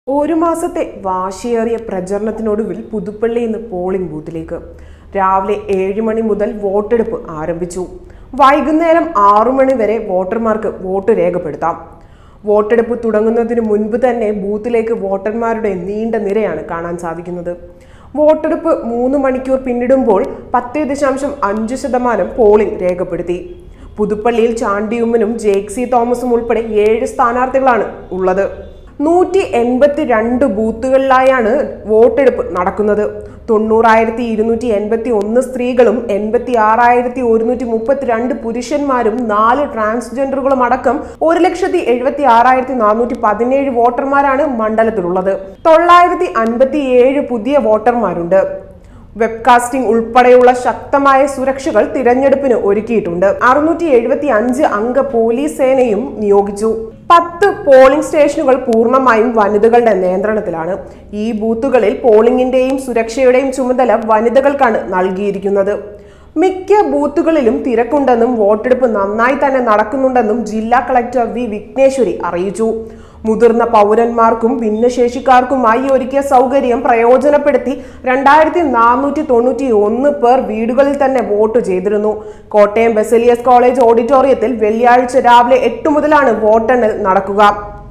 ഒരു മാസത്തെ വാശിയേറിയ പ്രചരണത്തിനൊടുവിൽ പുതുപ്പള്ളി ഇന്ന് പോളിംഗ് ബൂത്തിലേക്ക് രാവിലെ ഏഴ് മണി മുതൽ വോട്ടെടുപ്പ് ആരംഭിച്ചു വൈകുന്നേരം ആറു മണി വരെ വോട്ടർമാർക്ക് വോട്ട് രേഖപ്പെടുത്താം വോട്ടെടുപ്പ് തുടങ്ങുന്നതിന് മുൻപ് തന്നെ ബൂത്തിലേക്ക് വോട്ടർമാരുടെ നീണ്ട നിരയാണ് കാണാൻ സാധിക്കുന്നത് വോട്ടെടുപ്പ് മൂന്ന് മണിക്കൂർ പിന്നിടുമ്പോൾ പത്ത് ദശാംശം അഞ്ച് ശതമാനം പോളിംഗ് രേഖപ്പെടുത്തി പുതുപ്പള്ളിയിൽ ചാണ്ടിയുമ്മനും ജേക്സി തോമസും ഉൾപ്പെടെ ഏഴ് സ്ഥാനാർത്ഥികളാണ് ഉള്ളത് നൂറ്റി എൺപത്തി രണ്ട് ബൂത്തുകളിലായാണ് വോട്ടെടുപ്പ് നടക്കുന്നത് തൊണ്ണൂറായിരത്തി ഇരുന്നൂറ്റി എൺപത്തി ഒന്ന് സ്ത്രീകളും എൺപത്തി ആറായിരത്തി ഒരുന്നൂറ്റി മുപ്പത്തിരണ്ട് പുരുഷന്മാരും നാല് ട്രാൻസ്ജെൻഡറുകളും അടക്കം ഒരു ലക്ഷത്തി എഴുപത്തി ആറായിരത്തി നാനൂറ്റി പതിനേഴ് വോട്ടർമാരാണ് മണ്ഡലത്തിലുള്ളത് തൊള്ളായിരത്തി അൻപത്തി ഏഴ് പുതിയ വോട്ടർമാരുണ്ട് വെബ്കാസ്റ്റിംഗ് ഉൾപ്പെടെയുള്ള ശക്തമായ സുരക്ഷകൾ തിരഞ്ഞെടുപ്പിന് ഒരുക്കിയിട്ടുണ്ട് അറുന്നൂറ്റി എഴുപത്തി അഞ്ച് അംഗ പോലീസ് സേനയും നിയോഗിച്ചു പത്ത് പോളിംഗ് സ്റ്റേഷനുകൾ പൂർണ്ണമായും വനിതകളുടെ നിയന്ത്രണത്തിലാണ് ഈ ബൂത്തുകളിൽ പോളിംഗിന്റെയും സുരക്ഷയുടെയും ചുമതല വനിതകൾക്കാണ് നൽകിയിരിക്കുന്നത് മിക്ക ബൂത്തുകളിലും തിരക്കുണ്ടെന്നും വോട്ടെടുപ്പ് നന്നായി തന്നെ നടക്കുന്നുണ്ടെന്നും ജില്ലാ കളക്ടർ വി വിഘ്നേശ്വരി അറിയിച്ചു മുതിർന്ന പൗരന്മാർക്കും ഭിന്നശേഷിക്കാർക്കുമായി ഒരുക്കിയ സൗകര്യം പ്രയോജനപ്പെടുത്തി രണ്ടായിരത്തി നാനൂറ്റി തൊണ്ണൂറ്റി ഒന്ന് പേർ വീടുകളിൽ തന്നെ വോട്ട് ചെയ്തിരുന്നു കോട്ടയം ബെസലിയസ് കോളേജ് ഓഡിറ്റോറിയത്തിൽ വെള്ളിയാഴ്ച രാവിലെ എട്ട് മുതലാണ് വോട്ടെണ്ണൽ നടക്കുക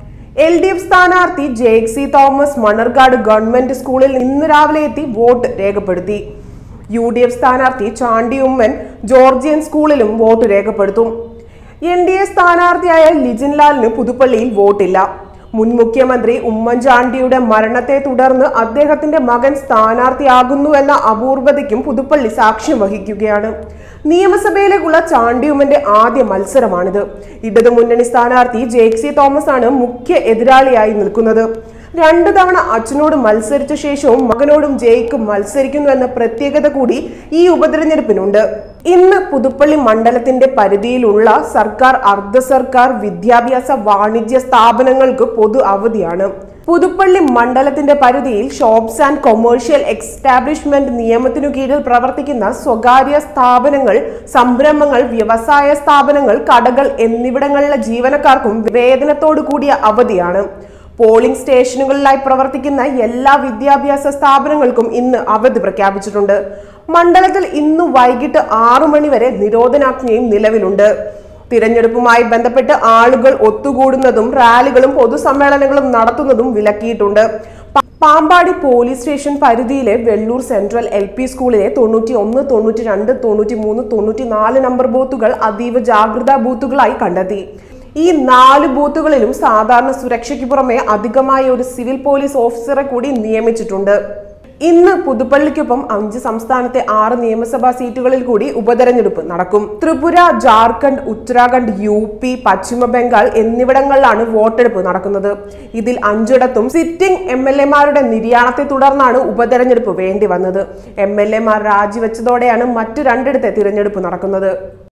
എൽ ഡി എഫ് സ്ഥാനാർത്ഥി ജേക്സി തോമസ് മണർകാട് ഗവൺമെന്റ് സ്കൂളിൽ ഇന്ന് രാവിലെ എത്തി വോട്ട് രേഖപ്പെടുത്തി യു ഡി എഫ് സ്ഥാനാർത്ഥി ചാണ്ടി ഉമ്മൻ ജോർജിയൻ സ്കൂളിലും വോട്ട് രേഖപ്പെടുത്തും എൻ ഡി എ സ്ഥാനാർത്ഥിയായ ലിജിൻ ലാലിന് പുതുപ്പള്ളിയിൽ വോട്ടില്ല മുൻ മുഖ്യമന്ത്രി ഉമ്മൻചാണ്ടിയുടെ മരണത്തെ തുടർന്ന് അദ്ദേഹത്തിന്റെ മകൻ സ്ഥാനാർത്ഥിയാകുന്നു എന്ന അപൂർവതയ്ക്കും പുതുപ്പള്ളി സാക്ഷ്യം വഹിക്കുകയാണ് നിയമസഭയിലേക്കുള്ള ചാണ്ടിയുമ്മന്റെ ആദ്യ മത്സരമാണിത് ഇടതു മുന്നണി സ്ഥാനാർത്ഥി ജേക്സി തോമസ് ആണ് മുഖ്യ എതിരാളിയായി നിൽക്കുന്നത് രണ്ടു തവണ അച്ഛനോട് മത്സരിച്ച ശേഷവും മകനോടും ജയിക്കും മത്സരിക്കുന്നു എന്ന പ്രത്യേകത കൂടി ഈ ഉപതെരഞ്ഞെടുപ്പിനുണ്ട് ഇന്ന് പുതുപ്പള്ളി മണ്ഡലത്തിന്റെ പരിധിയിലുള്ള സർക്കാർ അർദ്ധ സർക്കാർ വിദ്യാഭ്യാസ വാണിജ്യ സ്ഥാപനങ്ങൾക്ക് പൊതു അവധിയാണ് പുതുപ്പള്ളി മണ്ഡലത്തിന്റെ പരിധിയിൽ ഷോപ്സ് ആൻഡ് കൊമേഴ്ഷ്യൽ എക്സ്റ്റാബ്ലിഷ്മെന്റ് നിയമത്തിനു കീഴിൽ പ്രവർത്തിക്കുന്ന സ്വകാര്യ സ്ഥാപനങ്ങൾ സംരംഭങ്ങൾ വ്യവസായ സ്ഥാപനങ്ങൾ കടകൾ എന്നിവിടങ്ങളിലെ ജീവനക്കാർക്കും വേതനത്തോടു കൂടിയ അവധിയാണ് പോളിംഗ് സ്റ്റേഷനുകളിലായി പ്രവർത്തിക്കുന്ന എല്ലാ വിദ്യാഭ്യാസ സ്ഥാപനങ്ങൾക്കും ഇന്ന് അവധി പ്രഖ്യാപിച്ചിട്ടുണ്ട് മണ്ഡലത്തിൽ ഇന്ന് വൈകിട്ട് ആറു മണി വരെ നിരോധനാജ്ഞയും നിലവിലുണ്ട് തിരഞ്ഞെടുപ്പുമായി ബന്ധപ്പെട്ട് ആളുകൾ ഒത്തുകൂടുന്നതും റാലികളും പൊതുസമ്മേളനങ്ങളും നടത്തുന്നതും വിലക്കിയിട്ടുണ്ട് പ- പാമ്പാടി പോലീസ് സ്റ്റേഷൻ പരിധിയിലെ വെള്ളൂർ സെൻട്രൽ എൽ പി സ്കൂളിലെ തൊണ്ണൂറ്റി ഒന്ന് തൊണ്ണൂറ്റി രണ്ട് തൊണ്ണൂറ്റി മൂന്ന് തൊണ്ണൂറ്റി നാല് നമ്പർ ബൂത്തുകൾ അതീവ ജാഗ്രതാ ബൂത്തുകളായി കണ്ടെത്തി ഈ നാല് ബൂത്തുകളിലും സാധാരണ സുരക്ഷയ്ക്ക് പുറമെ അധികമായ ഒരു സിവിൽ പോലീസ് ഓഫീസറെ കൂടി നിയമിച്ചിട്ടുണ്ട് ഇന്ന് പുതുപ്പള്ളിക്കൊപ്പം അഞ്ച് സംസ്ഥാനത്തെ ആറ് നിയമസഭാ സീറ്റുകളിൽ കൂടി ഉപതെരഞ്ഞെടുപ്പ് നടക്കും ത്രിപുര ജാർഖണ്ഡ് ഉത്തരാഖണ്ഡ് യു പി പശ്ചിമ ബംഗാൾ എന്നിവിടങ്ങളിലാണ് വോട്ടെടുപ്പ് നടക്കുന്നത് ഇതിൽ അഞ്ചിടത്തും സിറ്റിംഗ് എം എൽ എമാരുടെ നിര്യാണത്തെ തുടർന്നാണ് ഉപതെരഞ്ഞെടുപ്പ് വേണ്ടി വന്നത് എം എൽ എമാർ രാജിവെച്ചതോടെയാണ് മറ്റു രണ്ടിടത്തെ തിരഞ്ഞെടുപ്പ് നടക്കുന്നത്